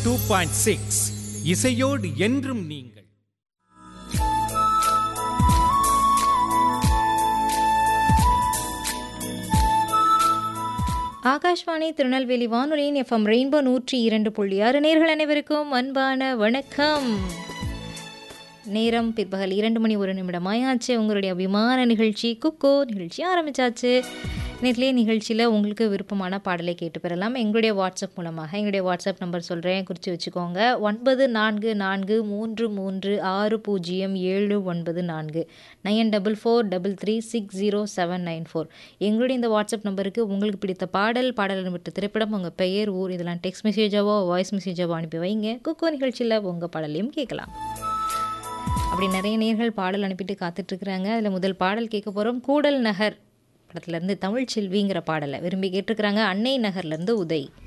two point six இசையோடு என்றும் நீங்கள் ஆகாஷ்வாணி திருநெல்வேலி வானொலியின் எஃப்எம் ரெயின்போ நூற்றி இரண்டு புள்ளி ஆறு நேர்கள் அனைவருக்கும் அன்பான வணக்கம் நேரம் பிற்பகல் இரண்டு மணி ஒரு நிமிடம் ஆயாச்சு உங்களுடைய அபிமான நிகழ்ச்சி குக்கோ நிகழ்ச்சி ஆரம்பிச்சாச்சு நேர்லேயே நிகழ்ச்சியில் உங்களுக்கு விருப்பமான பாடலை கேட்டு பெறலாம் எங்களுடைய வாட்ஸ்அப் மூலமாக எங்களுடைய வாட்ஸ்அப் நம்பர் சொல்கிறேன் குறித்து வச்சுக்கோங்க ஒன்பது நான்கு நான்கு மூன்று மூன்று ஆறு பூஜ்ஜியம் ஏழு ஒன்பது நான்கு nine double four double three six zero seven nine four எங்களுடைய இந்த வாட்ஸ்அப் நம்பருக்கு உங்களுக்கு பிடித்த பாடல் பாடல் விட்டு திரைப்படம் உங்கள் பெயர் ஊர் இதெல்லாம் டெக்ஸ்ட் மெசேஜாவோ வாய்ஸ் மெசேஜாவோ அனுப்பி வைங்க குக்கோ நிகழ்ச்சியில் உங்கள் பாடலையும் கேட்கலாம் அப்படி நிறைய நேர்கள் பாடல் அனுப்பிட்டு காத்துட்ருக்குறாங்க அதில் முதல் பாடல் கேட்க போகிறோம் கூடல் நகர் படத்துலேருந்து தமிழ் செல்விங்கிற பாடலை விரும்பி கேட்டிருக்கிறாங்க அன்னை நகர்லேருந்து உதய்